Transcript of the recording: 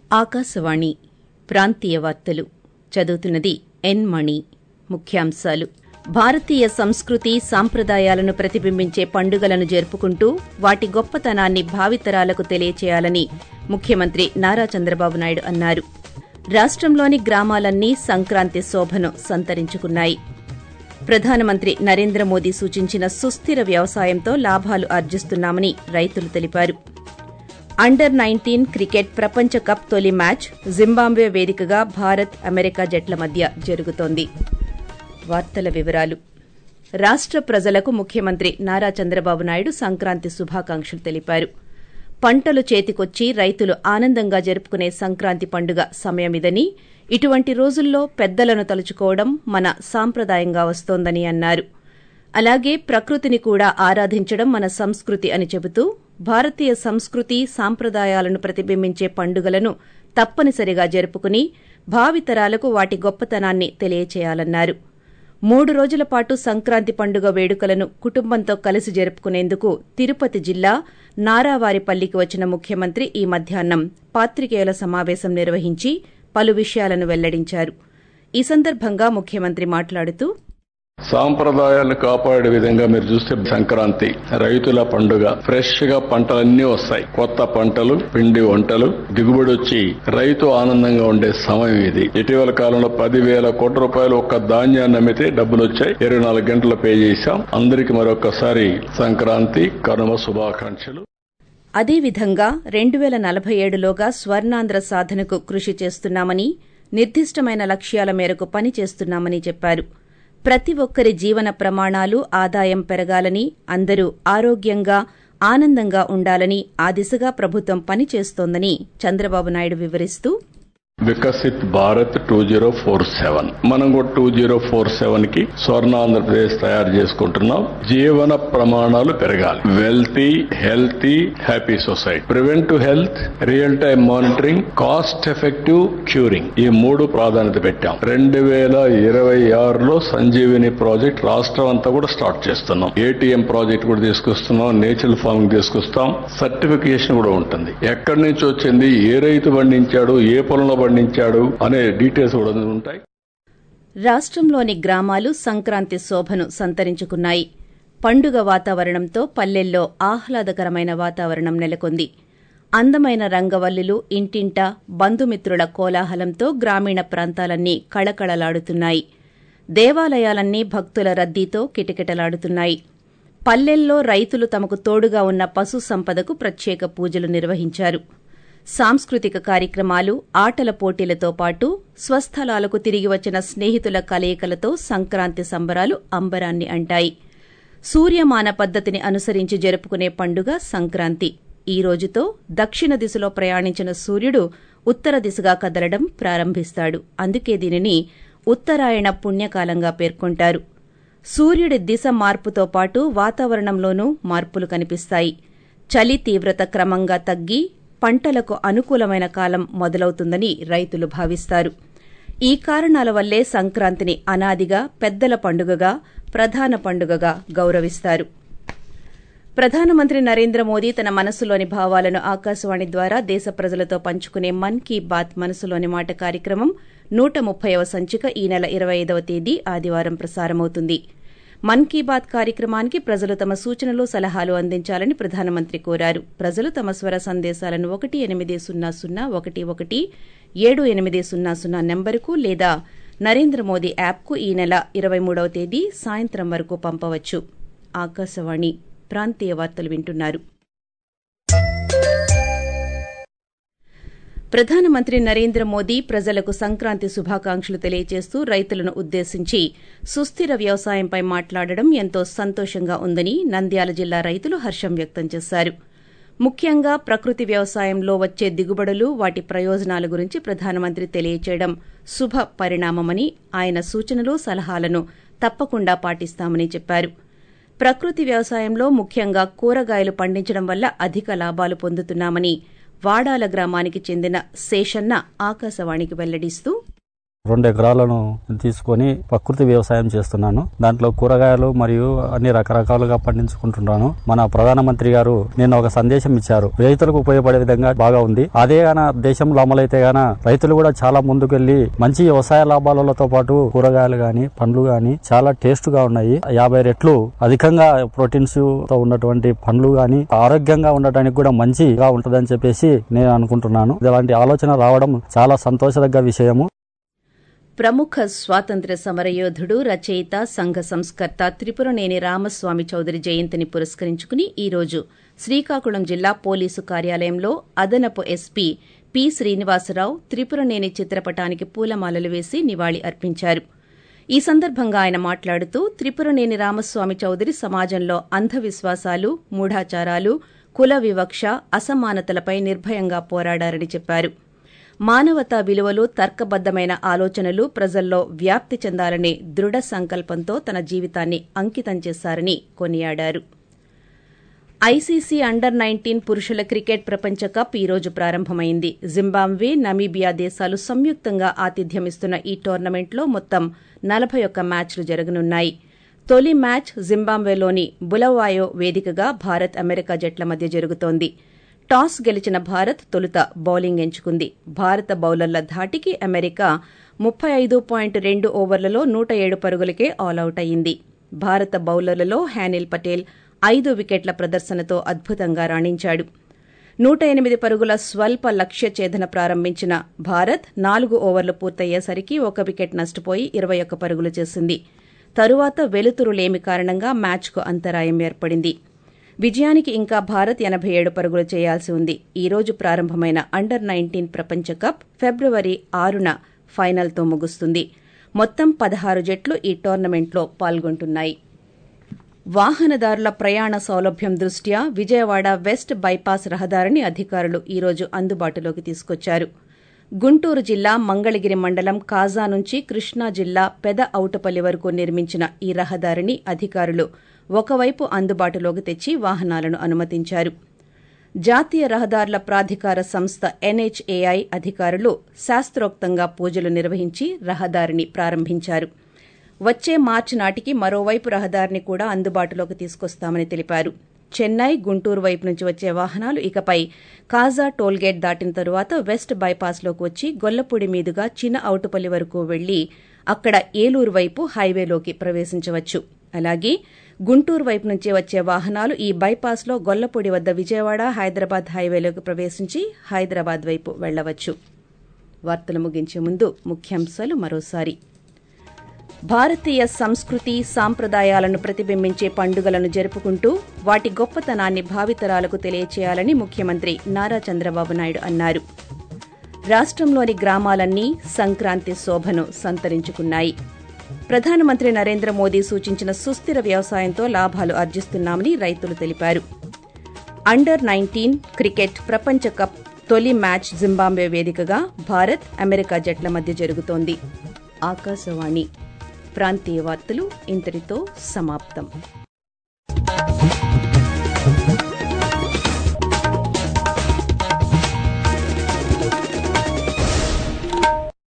ఆకాశవాణి ప్రాంతీయ వార్తలు చదువుతున్నది ఎన్ మణి ముఖ్యాంశాలు భారతీయ సంస్కృతి సాంప్రదాయాలను ప్రతిబింబించే పండుగలను జరుపుకుంటూ వాటి గొప్పతనాన్ని భావితరాలకు తెలియచేయాలని ముఖ్యమంత్రి నారా చంద్రబాబు నాయుడు అన్నారు రాష్టంలోని గ్రామాలన్నీ సంక్రాంతి శోభను సంతరించుకున్నాయి ప్రధానమంత్రి నరేంద్ర మోదీ సూచించిన సుస్థిర వ్యవసాయంతో లాభాలు ఆర్జిస్తున్నామని రైతులు తెలిపారు అండర్ నైన్టీన్ క్రికెట్ ప్రపంచ కప్ తొలి మ్యాచ్ జింబాబ్వే వేదికగా భారత్ అమెరికా జట్ల మధ్య జరుగుతోంది వార్తల వివరాలు రాష్ట ప్రజలకు ముఖ్యమంత్రి నారా చంద్రబాబు నాయుడు సంక్రాంతి శుభాకాంక్షలు తెలిపారు పంటలు చేతికొచ్చి రైతులు ఆనందంగా జరుపుకునే సంక్రాంతి పండుగ సమయమిదని ఇటువంటి రోజుల్లో పెద్దలను తలుచుకోవడం మన సాంప్రదాయంగా వస్తోందని అన్నారు అలాగే ప్రకృతిని కూడా ఆరాధించడం మన సంస్కృతి అని చెబుతూ భారతీయ సంస్కృతి సాంప్రదాయాలను ప్రతిబింబించే పండుగలను తప్పనిసరిగా జరుపుకుని భావితరాలకు వాటి గొప్పతనాన్ని తెలియచేయాలన్నారు మూడు రోజుల పాటు సంక్రాంతి పండుగ వేడుకలను కుటుంబంతో కలిసి జరుపుకునేందుకు తిరుపతి జిల్లా నారావారిపల్లికి వచ్చిన ముఖ్యమంత్రి ఈ మధ్యాహ్నం పాత్రికేయుల సమావేశం నిర్వహించి పలు విషయాలను వెల్లడించారు ఈ సందర్భంగా ముఖ్యమంత్రి మాట్లాడుతూ సాంప్రదాయాలను కాపాడే విధంగా మీరు చూస్తే సంక్రాంతి రైతుల పండుగ ఫ్రెష్ గా పంటలన్నీ వస్తాయి కొత్త పంటలు పిండి వంటలు దిగుబడి వచ్చి రైతు ఆనందంగా ఉండే సమయం ఇది ఇటీవల కాలంలో పదివేల కోట్ల రూపాయలు ఒక్క ధాన్యాన్ని అమ్మితే డబ్బులు వచ్చాయి ఇరవై నాలుగు గంటలు పే చేశాం అందరికి మరొకసారి సంక్రాంతి కనుమ శుభాకాంక్షలు అదేవిధంగా రెండు పేల నలభై ఏడులోగా స్వర్ణాంధ్ర సాధనకు కృషి చేస్తున్నామని నిర్దిష్టమైన లక్ష్యాల మేరకు పనిచేస్తున్నామని చెప్పారు ప్రతి ఒక్కరి జీవన ప్రమాణాలు ఆదాయం పెరగాలని అందరూ ఆరోగ్యంగా ఆనందంగా ఉండాలని ఆ దిశగా ప్రభుత్వం పనిచేస్తోందని చంద్రబాబు నాయుడు వివరిస్తూ Viksit Bharat two zero four seven మనం కూడా టూ జీరో ఫోర్ సెవెన్ కి స్వర్ణ ఆంధ్రప్రదేశ్ తయారు చేసుకుంటున్నాం జీవన ప్రమాణాలు పెరగాలి wealthy healthy happy society preventive health real time monitoring cost effective curing ఈ మూడు ప్రాధాన్యత పెట్టాం రెండు వేల ఇరవై ఆరులో సంజీవిని ప్రాజెక్ట్ రాష్ట్రం అంతా కూడా స్టార్ట్ చేస్తున్నాం ఏటీఎం ప్రాజెక్ట్ కూడా తీసుకొస్తున్నాం నేచురల్ ఫార్మింగ్ తీసుకొస్తాం సర్టిఫికేషన్ కూడా ఉంటుంది ఎక్కడి నుంచి వచ్చింది ఏ రైతు పండించాడు ఏ పొలంలో పండించాడు అనే డీటెయిల్స్ కూడా ఉంటాయి రాష్టంలోని గ్రామాలు సంక్రాంతి శోభను సంతరించుకున్నాయి పండుగ వాతావరణంతో పల్లెల్లో ఆహ్లాదకరమైన వాతావరణం నెలకొంది అందమైన రంగవల్లులు ఇంటింటా బంధుమిత్రుల కోలాహలంతో గ్రామీణ ప్రాంతాలన్నీ కళకళలాడుతున్నాయి దేవాలయాలన్నీ భక్తుల రద్దీతో కిటకిటలాడుతున్నాయి పల్లెల్లో రైతులు తమకు తోడుగా ఉన్న పశు సంపదకు ప్రత్యేక పూజలు నిర్వహించారు సాంస్కృతిక కార్యక్రమాలు ఆటల పోటీలతో పాటు స్వస్థలాలకు తిరిగి వచ్చిన స్నేహితుల కలయికలతో సంక్రాంతి సంబరాలు అంబరాన్ని అంటాయి సూర్యమాన పద్దతిని అనుసరించి జరుపుకునే పండుగ సంక్రాంతి ఈ రోజుతో దక్షిణ దిశలో ప్రయాణించిన సూర్యుడు ఉత్తర దిశగా కదలడం ప్రారంభిస్తాడు అందుకే దీనిని ఉత్తరాయణ పుణ్యకాలంగా పేర్కొంటారు సూర్యుడి దిశ మార్పుతో పాటు వాతావరణంలోనూ మార్పులు కనిపిస్తాయి చలి తీవ్రత క్రమంగా తగ్గి పంటలకు అనుకూలమైన కాలం మొదలవుతుందని రైతులు భావిస్తారు ఈ కారణాల వల్లే సంక్రాంతిని అనాదిగా పెద్దల పండుగగా ప్రధాన పండుగగా గౌరవిస్తారు ప్రధానమంత్రి నరేంద్ర మోదీ తన మనసులోని భావాలను ఆకాశవాణి ద్వారా దేశ ప్రజలతో పంచుకునే మన్ కీ బాత్ మనసులోని మాట కార్యక్రమం నూట ముప్పైవ సంచిక ఈ నెల ఇరవై ఐదవ తేదీ ఆదివారం ప్రసారమవుతుంది మన్ కీ బాత్ కార్యక్రమానికి ప్రజలు తమ సూచనలు సలహాలు అందించాలని ప్రధానమంత్రి కోరారు ప్రజలు తమ స్వర సందేశాలను ఒకటి ఎనిమిది సున్నా సున్నా ఒకటి ఒకటి ఏడు ఎనిమిది సున్నా సున్నా నెంబరుకు లేదా నరేంద్ర మోదీ యాప్కు ఈ నెల ఇరవై మూడవ తేదీ సాయంత్రం వరకు పంపవచ్చు ఆకాశవాణి ప్రాంతీయ వార్తలు వింటున్నారు ప్రధానమంత్రి నరేంద్ర మోదీ ప్రజలకు సంక్రాంతి శుభాకాంక్షలు తెలియజేస్తూ రైతులను ఉద్దేశించి సుస్థిర వ్యవసాయంపై మాట్లాడడం ఎంతో సంతోషంగా ఉందని నంద్యాల జిల్లా రైతులు హర్షం వ్యక్తం చేశారు ముఖ్యంగా ప్రకృతి వ్యవసాయంలో వచ్చే దిగుబడులు వాటి ప్రయోజనాల గురించి ప్రధానమంత్రి తెలియచేయడం శుభ పరిణామమని ఆయన సూచనలు సలహాలను తప్పకుండా పాటిస్తామని చెప్పారు ప్రకృతి వ్యవసాయంలో ముఖ్యంగా కూరగాయలు పండించడం వల్ల అధిక లాభాలు పొందుతున్నామని వాడాల గ్రామానికి చెందిన శేషన్న ఆకాశవాణికి వెల్లడిస్తూ రెండు ఎకరాలను తీసుకొని ప్రకృతి వ్యవసాయం చేస్తున్నాను దాంట్లో కూరగాయలు మరియు అన్ని రకరకాలుగా పండించుకుంటున్నాను మన ప్రధానమంత్రి గారు నిన్న ఒక సందేశం ఇచ్చారు రైతులకు ఉపయోగపడే విధంగా బాగా ఉంది అదే గాన దేశంలో అమలైతే గాన రైతులు కూడా చాలా ముందుకెళ్లి మంచి వ్యవసాయ లాభాలతో పాటు కూరగాయలు గాని పండ్లు గాని చాలా టేస్ట్ గా ఉన్నాయి యాభై రెట్లు అధికంగా ప్రోటీన్స్ తో ఉన్నటువంటి పండ్లు గాని ఆరోగ్యంగా ఉండటానికి కూడా మంచిగా ఉంటదని చెప్పేసి నేను అనుకుంటున్నాను ఇలాంటి ఆలోచన రావడం చాలా సంతోషదగ్గ విషయము ప్రముఖ స్వాతంత్ర్య సమరయోధుడు రచయిత సంఘ సంస్కర్త త్రిపురనేని రామస్వామి చౌదరి జయంతిని పురస్కరించుకుని ఈ రోజు శ్రీకాకుళం జిల్లా పోలీసు కార్యాలయంలో అదనపు ఎస్పీ పి శ్రీనివాసరావు త్రిపురనేని చిత్రపటానికి పూలమాలలు వేసి నివాళి అర్పించారు ఈ సందర్భంగా ఆయన మాట్లాడుతూ త్రిపురనేని రామస్వామి చౌదరి సమాజంలో అంధవిశ్వాసాలు మూఢాచారాలు కుల వివక్ష అసమానతలపై నిర్భయంగా పోరాడారని చెప్పారు మానవతా విలువలు తర్కబద్దమైన ఆలోచనలు ప్రజల్లో వ్యాప్తి చెందాలనే దృఢ సంకల్పంతో తన జీవితాన్ని అంకితం చేశారని కొనియాడారు ఐసీసీ అండర్ నైన్టీన్ పురుషుల క్రికెట్ ప్రపంచ కప్ ఈ రోజు ప్రారంభమైంది జింబాబ్వే నమీబియా దేశాలు సంయుక్తంగా ఆతిథ్యమిస్తున్న ఈ టోర్నమెంట్లో మొత్తం నలభై ఒక్క మ్యాచ్లు జరగనున్నాయి తొలి మ్యాచ్ జింబాబ్వేలోని బులవాయో వేదికగా భారత్ అమెరికా జట్ల మధ్య జరుగుతోంది టాస్ గెలిచిన భారత్ తొలుత బౌలింగ్ ఎంచుకుంది భారత బౌలర్ల ధాటికి అమెరికా ముప్పై ఐదు పాయింట్ రెండు ఓవర్లలో నూట ఏడు పరుగులకే ఆలౌట్ అయింది భారత బౌలర్లలో హ్యానిల్ పటేల్ ఐదు వికెట్ల ప్రదర్శనతో అద్భుతంగా రాణించాడు నూట ఎనిమిది పరుగుల స్వల్ప లక్ష్య ఛేదన ప్రారంభించిన భారత్ నాలుగు ఓవర్లు పూర్తయ్యేసరికి ఒక వికెట్ నష్టపోయి ఇరవై ఒక్క పరుగులు చేసింది తరువాత వెలుతురు లేమి కారణంగా మ్యాచ్కు అంతరాయం ఏర్పడింది విజయానికి ఇంకా భారత్ ఎనభై ఏడు పరుగులు చేయాల్సి ఉంది ఈ రోజు ప్రారంభమైన అండర్ నైన్టీన్ ప్రపంచ కప్ ఫిబ్రవరి ఆరున ఫైనల్తో ముగుస్తుంది మొత్తం పదహారు జట్లు ఈ టోర్నమెంట్లో పాల్గొంటున్నాయి వాహనదారుల ప్రయాణ సౌలభ్యం దృష్ట్యా విజయవాడ వెస్ట్ బైపాస్ రహదారిని అధికారులు ఈ రోజు అందుబాటులోకి తీసుకొచ్చారు గుంటూరు జిల్లా మంగళగిరి మండలం కాజా నుంచి కృష్ణా జిల్లా పెద ఔటపల్లి వరకు నిర్మించిన ఈ రహదారిని అధికారులు ఒకవైపు అందుబాటులోకి తెచ్చి వాహనాలను అనుమతించారు జాతీయ రహదారుల ప్రాధికార సంస్థ ఎన్హెచ్ఏఐ అధికారులు శాస్త్రోక్తంగా పూజలు నిర్వహించి రహదారిని ప్రారంభించారు వచ్చే మార్చి నాటికి మరోవైపు రహదారిని కూడా అందుబాటులోకి తీసుకొస్తామని తెలిపారు చెన్నై గుంటూరు వైపు నుంచి వచ్చే వాహనాలు ఇకపై కాజా టోల్గేట్ దాటిన తరువాత వెస్ట్ బైపాస్లోకి వచ్చి గొల్లపూడి మీదుగా చిన్న ఔటుపల్లి వరకు వెళ్లి అక్కడ ఏలూరు వైపు హైవేలోకి ప్రవేశించవచ్చు అలాగే గుంటూరు వైపు నుంచి వచ్చే వాహనాలు ఈ బైపాస్లో గొల్లపూడి వద్ద విజయవాడ హైదరాబాద్ హైవేలోకి ప్రవేశించి హైదరాబాద్ వైపు వెళ్లవచ్చు వార్తలు ముగించే ముందు ముఖ్యాంశాలు మరోసారి భారతీయ సంస్కృతి సాంప్రదాయాలను ప్రతిబింబించే పండుగలను జరుపుకుంటూ వాటి గొప్పతనాన్ని భావితరాలకు తెలియచేయాలని ముఖ్యమంత్రి నారా చంద్రబాబు నాయుడు అన్నారు రాష్టంలోని గ్రామాలన్నీ సంక్రాంతి శోభను సంతరించుకున్నాయి ప్రధానమంత్రి నరేంద్ర మోదీ సూచించిన సుస్థిర వ్యవసాయంతో లాభాలు ఆర్జిస్తున్నామని రైతులు తెలిపారు అండర్ నైన్టీన్ క్రికెట్ ప్రపంచ కప్ తొలి మ్యాచ్ జింబాబ్వే వేదికగా భారత్ అమెరికా జట్ల మధ్య జరుగుతోంది ఆకాశవాణి ప్రాంతీయ వార్తలు ఇంతటితో సమాప్తం